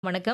வணக்கம்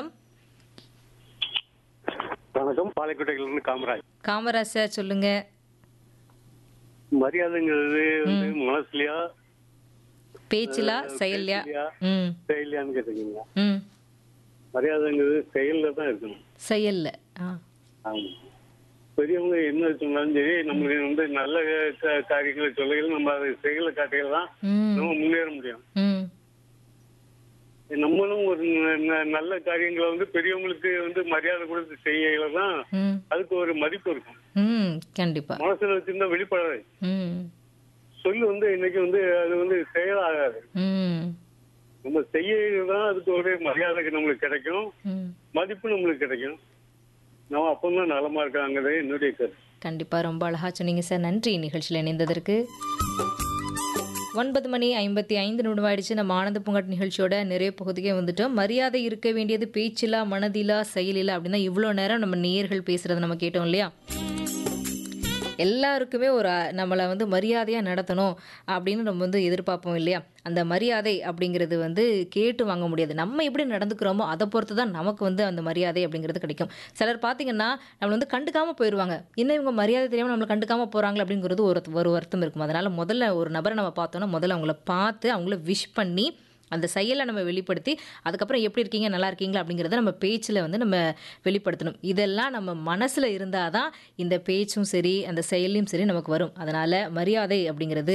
வணக்கம் பாலைக்கோட்டையிலிருந்து காமராஜ் காமராஜ் சார் சொல்லுங்க மரியாதைங்கிறது வந்து மனசுலயா பேச்சிலா செயல்யா பேச்சிலயா? ம் செயலியான்னு கேட்டுக்கீங்க ம் மரியாதைங்கிறது செயல்ல தான் இருக்கணும் செயல்ல ஆ ஆமா பெரியவங்க என்ன சொன்னாலும் சரி நம்மளுக்கு வந்து நல்ல க- காரியங்களை சொல்லையில் நம்ம அதை செயல காட்டிகள் தான் ம் நம்ம முன்னேற முடியும் ம் நம்மளும் ஒரு ந- ந- நல்ல காரியங்களை வந்து பெரியவங்களுக்கு வந்து மரியாதை கொடுத்து செய்யல தான் ம் அதுக்கு ஒரு மதிப்பு இருக்கும் ம் கண்டிப்பா மனசுல வச்சிருந்தா வெளிப்படாது ம் சொல்லு வந்து இன்னைக்கு வந்து அது வந்து செயலாகாது ம் நம்ம செய்யதான் அதுக்கு ஒரு மரியாதை நம்மளுக்கு கிடைக்கும் ம் மதிப்பு நம்மளுக்கு கிடைக்கும் நம்ம அப்பதான் நலமா இருக்காங்கிறது என்னுடைய கருத்து கண்டிப்பா ரொம்ப அழகா சொன்னீங்க சார் நன்றி நிகழ்ச்சியில் இணைந்ததற்கு ஒன்பது மணி ஐம்பத்தி ஐந்து நிமிடம் ஆயிடுச்சு நம்ம ஆனந்த பூங்காட் நிகழ்ச்சியோட நிறைய பகுதிக்கே வந்துட்டோம் மரியாதை இருக்க வேண்டியது பேச்சிலா மனதிலா செயலிலா அப்படின்னா இவ்வளோ நேரம் நம்ம நேயர்கள் பேசுறதை நம்ம கேட்டோம் இல்லையா எல்லாருக்குமே ஒரு அ- நம்மளை வந்து மரியாதையாக நடத்தணும் அப்படின்னு நம்ம வந்து எதிர்பார்ப்போம் இல்லையா அந்த மரியாதை அப்படிங்கிறது வந்து கேட்டு வாங்க முடியாது நம்ம எப்படி நடந்துக்கிறோமோ அதை பொறுத்து தான் நமக்கு வந்து அந்த மரியாதை அப்படிங்கிறது கிடைக்கும் சிலர் பார்த்தீங்கன்னா நம்மளை வந்து கண்டுக்காமல் போயிடுவாங்க இன்னும் இவங்க மரியாதை தெரியாமல் நம்மளை கண்டுக்காமல் போகிறாங்களே அப்படிங்கிறது ஒரு ஒரு வருத்தம் இருக்கும் அதனால் முதல்ல ஒரு நபரை நம்ம பார்த்தோன்னா முதல்ல அவங்கள பார்த்து அவங்கள விஷ் பண்ணி அந்த செயலை நம்ம வெளிப்படுத்தி அதுக்கப்புறம் எப்படி இருக்கீங்க நல்லா இருக்கீங்களா அப்படிங்கிறத நம்ம பேச்சில் வந்து நம்ம வெளிப்படுத்தணும் இதெல்லாம் நம்ம மனசில் இருந்தால் தான் இந்த பேச்சும் சரி அந்த செயலையும் சரி நமக்கு வரும் அதனால் மரியாதை அப்படிங்கிறது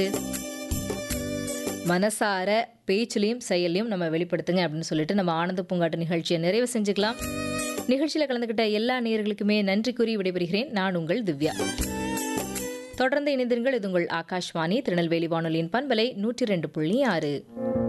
மனசார பேச்சிலையும் செயலையும் நம்ம வெளிப்படுத்துங்க அப்படின்னு சொல்லிட்டு நம்ம ஆனந்த பூங்காட்டு நிகழ்ச்சியை நிறைவு செஞ்சுக்கலாம் நிகழ்ச்சியில் கலந்துக்கிட்ட எல்லா நேயர்களுக்குமே நன்றி கூறி விடைபெறுகிறேன் நான் உங்கள் திவ்யா தொடர்ந்து இணைந்திருங்கள் இது உங்கள் ஆகாஷ்வாணி திருநெல்வேலி வானொலியின் பண்பலை நூற்றி ரெண்டு புள்ளி ஆறு